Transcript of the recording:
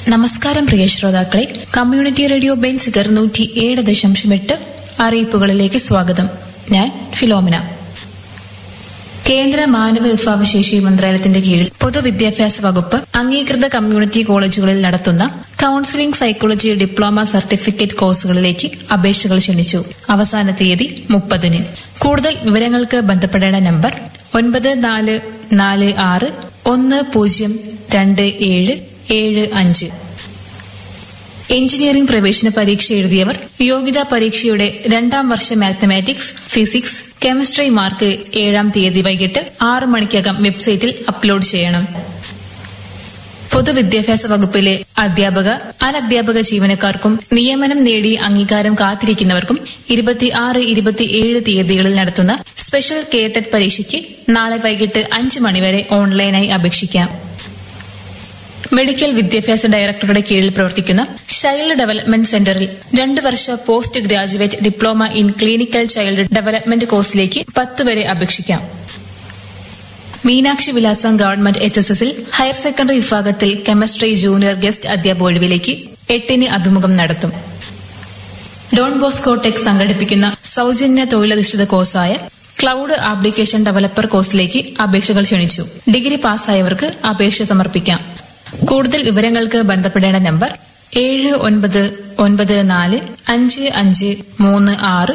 നമസ്കാരം പ്രിയ ശ്രോതാക്കളെ community radio Benziger നൂറ്റി ഏഴ് ദശാംശം എട്ട് അറിയിപ്പുകളിലേക്ക് സ്വാഗതം ഞാൻ ഫിലോമിന കേന്ദ്ര മാനവ വിഭവശേഷി മന്ത്രാലയത്തിന്റെ കീഴിൽ പൊതുവിദ്യാഭ്യാസ വകുപ്പ് അംഗീകൃത കമ്മ്യൂണിറ്റി കോളേജുകളിൽ നടത്തുന്ന കൌൺസിലിംഗ് സൈക്കോളജി ഡിപ്ലോമ സർട്ടിഫിക്കറ്റ് കോഴ്സുകളിലേക്ക് അപേക്ഷകൾ ക്ഷണിച്ചു അവസാന തീയതി മുപ്പതിന് കൂടുതൽ വിവരങ്ങൾക്ക് ബന്ധപ്പെടേണ്ട നമ്പർ ഒൻപത് നാല് നാല് ആറ് ഒന്ന് പൂജ്യം രണ്ട് ഏഴ് ഏഴ് അഞ്ച് എഞ്ചിനീയറിംഗ് പ്രവേശന പരീക്ഷ എഴുതിയവർ യോഗ്യതാ പരീക്ഷയുടെ രണ്ടാം വർഷ മാത്തമാറ്റിക്സ് ഫിസിക്സ് കെമിസ്ട്രി മാർക്ക് ഏഴാം തീയതി വൈകിട്ട് ആറ് മണിക്കകം വെബ്സൈറ്റിൽ അപ്ലോഡ് ചെയ്യണം പൊതുവിദ്യാഭ്യാസ വകുപ്പിലെ അധ്യാപക അനധ്യാപക ജീവനക്കാർക്കും നിയമനം നേടി അംഗീകാരം കാത്തിരിക്കുന്നവർക്കും ഇരുപത്തിയാറ് ഇരുപത്തിയേഴ് തീയതികളിൽ നടത്തുന്ന സ്പെഷ്യൽ കേട്ടറ്റ് പരീക്ഷയ്ക്ക് നാളെ വൈകിട്ട് അഞ്ച് മണിവരെ ഓൺലൈനായി അപേക്ഷിക്കാം മെഡിക്കൽ വിദ്യാഭ്യാസ ഡയറക്ടറുടെ കീഴിൽ പ്രവർത്തിക്കുന്ന ചൈൽഡ് ഡെവലപ്മെന്റ് സെന്ററിൽ രണ്ട് വർഷ post graduate diploma in clinical child development കോഴ്സിലേക്ക് പത്ത് വരെ അപേക്ഷിക്കാം മീനാക്ഷി വിലാസം ഗവൺമെന്റ് എച്ച് എസ് എസിൽ ഹയർ സെക്കൻഡറി വിഭാഗത്തിൽ കെമിസ്ട്രി ജൂനിയർ ഗസ്റ്റ് അധ്യാപക ഒഴിവിലേക്ക് എട്ടിന് അഭിമുഖം നടത്തും ഡോൺ ബോസ്കോ ടെക് സംഘടിപ്പിക്കുന്ന സൌജന്യ തൊഴിലധിഷ്ഠിത കോഴ്സായ ക്ലൌഡ് ആപ്ലിക്കേഷൻ ഡെവലപ്പർ കോഴ്സിലേക്ക് അപേക്ഷകൾ ക്ഷണിച്ചു ഡിഗ്രി പാസ്സായവർക്ക് അപേക്ഷ സമർപ്പിക്കാം കൂടുതൽ വിവരങ്ങൾക്ക് ബന്ധപ്പെടേണ്ട നമ്പർ ഏഴ് ഒൻപത് ഒൻപത് നാല് അഞ്ച് അഞ്ച് മൂന്ന് ആറ്